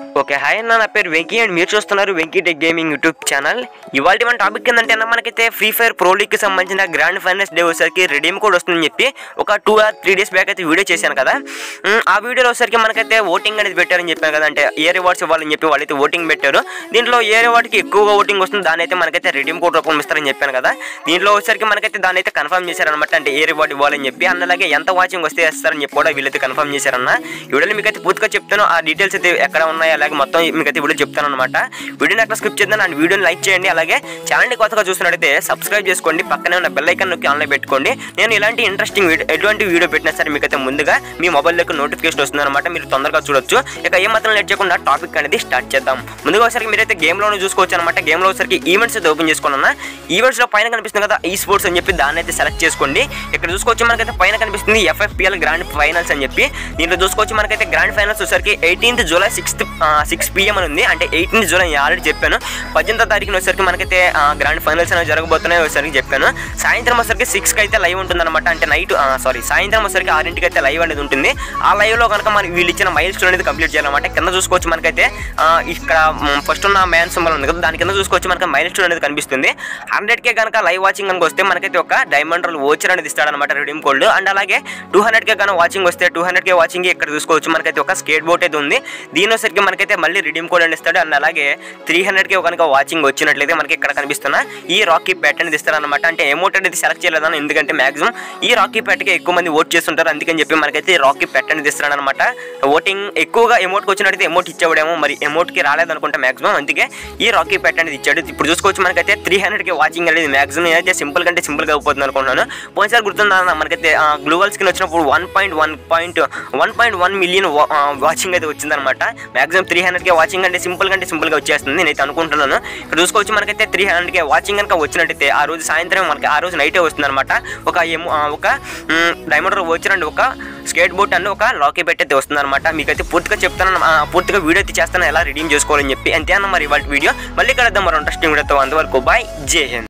okay hi అన్న నా పేరు వెంకీ అండ్ మీరు చూస్తున్నారు Venky tech gaming YouTube channel ఇవాళ మన టాపిక్ ఏంటంటే అన్న మనకైతే ఫ్రీ ఫైర్ ప్రో లీగ్కి సంబంధించిన గ్రాండ్ ఫైనల్స్ డే వచ్చేసరికి రెడీమ్ కోడ్ వస్తుందని చెప్పి ఒక two or three days back అయితే వీడియో చేశాను కదా ఉమ్, ఆ వీడియోలో వచ్చేసరికి మనకైతే ఓటింగ్ అనేది పెట్టారని చెప్పాను కదా అంటే ఏ రివార్డ్స్ ఇవ్వాలని చెప్పి వాళ్ళైతే ఓటింగ్ పెట్టారు దీంట్లో ఏ రివార్డ్కి ఎక్కువగా ఓటింగ్ వస్తుంది దాని అయితే మనకైతే రెడీమ్ కోడ్ రూపం ఇస్తారని చెప్పాను కదా దీంట్లో వచ్చేసరికి మనకైతే దాన్ని అయితే కన్ఫర్మ్ చేశారనమాట అంటే ఏ రివార్డ్ ఇవ్వాలని చెప్పి అండ్ అలాగే ఎంత వాచింగ్ వస్తే ఇస్తారని చెప్పి కూడా వీళ్ళైతే కన్ఫర్మ్ చేశారన్న ఈ వీడియోలో మీకైతే పూర్తిగా చెప్తాను ఆ డీటెయిల్స్ అయితే ఎక్కడ ఉన్నాయి అలాగే మొత్తం మీకైతే వీడియో చెప్తాను అనమాట వీడియోని అక్కడ స్కిప్ చేద్దాం అండ్ వీడియోని లైక్ చేయండి అలాగే ఛానల్ని కొత్తగా చూస్తున్నట్టయితే సబ్స్క్రైబ్ చేసుకోండి పక్కనే ఉన్న బెల్ ఐకాన్ నొక్కి ఆన్లైన్ పెట్టుకోండి నేను ఇలాంటి ఇంట్రెస్టింగ్ వీడియో ఎటువంటి వీడియో పెట్టినా సరే మీకైతే ముందుగా మీ మొబైల్లోకి నోటిఫికేషన్ వస్తుంది అనమాట మీరు తొందరగా చూడొచ్చు ఇక ఏ మాత్రం లేట్ చేయకుండా టాపిక్ అనేది స్టార్ట్ చేద్దాం ముందుగా ఒకసారి మీరైతే గేమ్లోనే చూసుకోవచ్చు అనమాట గేమ్లో ఒకసారికి ఈవెంట్స్ అయితే ఓపెన్ చేసుకున్నా ఈవెంట్స్లో పైన కనిపిస్తుంది కదా ఈ స్పోర్ట్స్ అని చెప్పి దాన్ని అయితే సెలెక్ట్ చేసుకోండి ఇక్కడ చూసుకోవచ్చు మనకైతే పైన కనిపిస్తుంది ఎఫ్ఎఫ్పిఎల్ గ్రాండ్ ఫైనల్స్ అని చెప్పి దీంట్లో చూసుకోవచ్చు మనకైతే గ్రాండ్ ఫైనల్స్ వచ్చేసరికి eighteenth July sixth six PM అని ఉంది అంటే ఎయిటీన్త్ జూలై నేను ఆల్రెడీ చెప్పాను పద్దెనిమిదో తారీఖున వచ్చేసరికి మనకైతే గ్రాండ్ ఫైనల్స్ అనేవి జరగబోతున్నాయి వచ్చేసరికి చెప్పాను సాయంత్రం వచ్చేసరికి సిక్స్కి అయితే లైవ్ ఉంటుంది అనమాట అంటే నైట్ సారీ సాయంత్రం వచ్చేసరికి ఆరింటికి అయితే లైవ్ అనేది ఉంటుంది ఆ లైవ్లో కనుక మన వీళ్ళు ఇచ్చిన మైల్ స్టోన్ అనేది కంప్లీట్ చేయాలన్నమాట కింద చూసుకోవచ్చు మనకైతే ఆ, ఇక్కడ ఫస్ట్ ఉన్న మ్యాన్ సింబల్ ఉంది కదా దాని కింద చూసుకోవచ్చు మనకి మైల్ స్టోన్ అనేది కనిపిస్తుంది హండ్రెడ్ కే కనుక లైవ్ వాచింగ్ కనుక వస్తే మనకైతే ఒక డైమండ్ రోల్ ఓచర్ అనేది ఇస్తాడనమాట రెడీమ్ కోల్డ్ అండ్ అలాగే టూ హండ్రెడ్ కే కనుక వాచింగ్ వస్తే టూ హండ్రెడ్ కే వాచింగ్ ఇక్కడ చూసుకోవచ్చు మనకైతే ఒక స్కేట్ బోట్ అయితే ఉంది దీని వచ్చరికి మనకైతే మళ్ళీ రిడీమ్ కోడ్ అని ఇస్తాడు అండ్ అలాగే త్రీ హండ్రెడ్ కే కనుక వాచింగ్ వచ్చినట్లయితే మనకి ఇక్కడ కనిపిస్తున్న ఈ రాకీ ప్యాట్ అనేది ఇస్తారనమాట అంటే ఎమౌంట్ అనేది సెలెక్ట్ చేయలేదని ఎందుకంటే మాక్సిమం ఈ రాకీ ప్యాట్కి ఎక్కువ మంది ఓట్ చేస్తుంటారు అందుకని చెప్పి మనకైతే ఈ రాకీ ప్యాట్ అనేది ఇస్తారనమాట ఓటింగ్ ఎక్కువగా ఎమౌంట్కి వచ్చినట్టయితే ఎమౌంట్ ఇచ్చేవాడేమో మరి ఎమౌంట్కి రాలేదనుకుంటే మాక్సిమం అందుకే ఈ రాకీ ప్యాట్ అనేది ఇచ్చాడు ఇప్పుడు చూసుకోవచ్చు మనకైతే త్రీ హండ్రెడ్కి వాచింగ్ అనేది మాక్సిమం నేనైతే సింపుల్ కంటే సింపుల్గా అయిపోతుంది అనుకుంటున్నాను పోయినసారి గుర్తుందా మనకైతే గ్లోబల్ స్కిన్ వచ్చినప్పుడు one point one point one point one million watching అయితే వచ్చిందనమాట మాక్సిమం త్రీ హండ్రెడ్కే వాచింగ్ అంటే సింపుల్ కంటే సింపుల్గా వచ్చేస్తుంది నేనైతే అనుకుంటున్నాను ఇక్కడ చూసుకోవచ్చు మనకైతే త్రీ హండ్రెడ్కే వాచింగ్ కనుక వచ్చినట్టయితే ఆ రోజు సాయంత్రం మనకి ఆ రోజు నైటే వస్తుందన్నమాట ఒక ఎమో ఆ, ఒక డైమండ్ వచ్చి అండ్ ఒక స్కేట్ బోట్ అండ్ ఒక లాకీ పెట్టి అయితే వస్తుందన్నమాట మీకైతే పూర్తిగా చెప్తాను ఆ, పూర్తిగా వీడియో అయితే చేస్తాను ఎలా రిడీమ్ చేసుకోవాలని చెప్పి అంతే అన్న మరి ఇవాళ వీడియో మళ్ళీ కలుద్దాం మరో ఇంట్రెస్టింగ్ వీడియోతో అంతవరకు బాయ్ జై హింద్